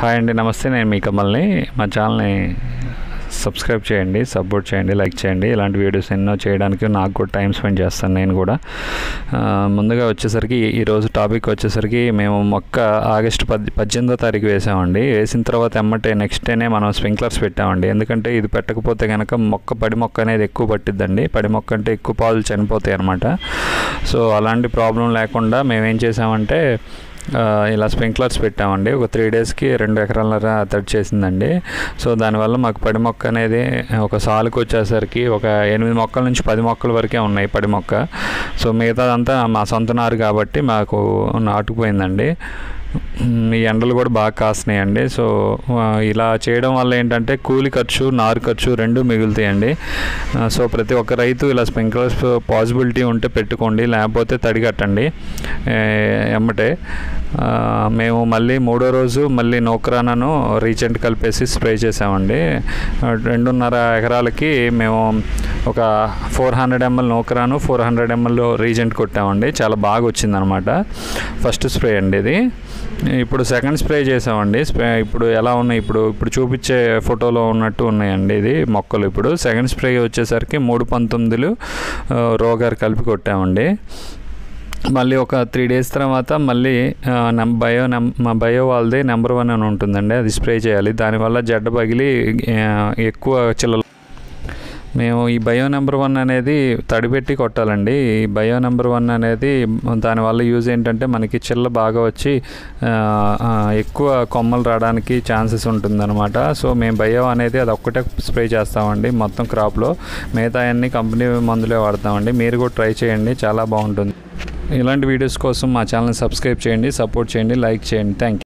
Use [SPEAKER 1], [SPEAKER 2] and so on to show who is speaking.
[SPEAKER 1] hi అండి నమస్తే నేను మీ కమల్ని మా ఛానల్ని సబ్స్క్రైబ్ చేయండి సపోర్ట్ చేయండి లైక్ చేయండి ఇలాంటి వీడియోస్ ఎన్నో చేయడానికి నాకు కూడా టైం స్పెండ్ చేస్తాను నేను కూడా ఆ, ముందుగా వచ్చేసరికి ఈరోజు టాపిక్ వచ్చేసరికి మేము మొక్క ఆగస్టు పద్ పద్దెనిమిదో తారీఖు వేసామండి వేసిన తర్వాత ఎమ్మటే నెక్స్ట్ డేనే మనం స్ప్రింక్లర్స్ పెట్టామండి ఎందుకంటే ఇది పెట్టకపోతే కనుక మొక్క పడి మొక్క అనేది ఎక్కువ పట్టిద్దండి పడి మొక్క అంటే ఎక్కువ పాలు చనిపోతాయి అనమాట సో అలాంటి ప్రాబ్లం లేకుండా మేము ఏం చేసామంటే ఆ, ఇలా స్ప్రింక్లర్స్ పెట్టామండి ఒక త్రీ డేస్కి రెండు ఎకరాలన్నర తడి చేసిందండి సో దానివల్ల మాకు పడి మొక్క అనేది ఒక సాలుకు వచ్చేసరికి ఒక ఎనిమిది మొక్కల నుంచి పది మొక్కల వరకే ఉన్నాయి పడి మొక్క సో మిగతాదంతా మా సొంత నారు కాబట్టి మాకు నాటుకుపోయిందండి ఉమ్, ఈ ఎండలు కూడా బాగా కాస్తున్నాయండి సో ఆ, ఇలా చేయడం వల్ల ఏంటంటే కూలి ఖర్చు నారు ఖర్చు రెండు మిగులుతాయండి ఆ, సో ప్రతి ఒక్క రైతు ఇలా స్ప్రింక్లర్స్ పాసిబిలిటీ ఉంటే పెట్టుకోండి లేకపోతే తడి కట్టండి ఏ, ఎమ్మటే ఆ, మేము మళ్ళీ మూడో రోజు మళ్ళీ నోక్రానను రీచెంట్ కలిపేసి స్ప్రే చేసామండి ఆ, రెండున్నర ఎకరాలకి మేము ఒక ఫోర్ హండ్రెడ్ ఎంఎల్ నోక్రాను ఫోర్ హండ్రెడ్ ఎంఎల్ రీజెంట్ కొట్టామండి చాలా బాగా వచ్చిందనమాట ఫస్ట్ స్ప్రే అండి ఇది ఇప్పుడు సెకండ్ స్ప్రే చేసామండి స్ప్రే ఇప్పుడు ఎలా ఉన్నాయి ఇప్పుడు ఇప్పుడు చూపించే ఫోటోలో ఉన్నట్టు ఉన్నాయండి ఇది మొక్కలు ఇప్పుడు సెకండ్ స్ప్రే వచ్చేసరికి మూడు పంతొమ్మిదిలు ఆ, రోగారు కలిపి కొట్టామండి మళ్ళీ ఒక త్రీ డేస్ తర్వాత మళ్ళీ ఆ, నమ్ బయో నమ్ మా బయో వాళ్ళది నెంబర్ వన్ అని ఉంటుందండి అది స్ప్రే చేయాలి దానివల్ల జడ్డ పగిలి ఆ, ఎక్కువ చిల్లలు మేము ఈ బయో నెంబర్ వన్ అనేది తడిపెట్టి కొట్టాలండి ఈ బయో నెంబర్ వన్ అనేది దానివల్ల యూజ్ ఏంటంటే మనకి చిల్ల బాగా వచ్చి ఆ, ఆ, ఎక్కువ కొమ్మలు రావడానికి ఛాన్సెస్ ఉంటుందన్నమాట సో మేము బయో అనేది అది ఒక్కటే స్ప్రే చేస్తామండి మొత్తం క్రాప్లో మిగతా అన్ని కంపెనీ మందులే వాడతామండి మీరు కూడా ట్రై చేయండి చాలా బాగుంటుంది ఇలాంటి వీడియోస్ కోసం మా ఛానల్ని సబ్స్క్రైబ్ చేయండి సపోర్ట్ చేయండి లైక్ చేయండి థ్యాంక్ యూ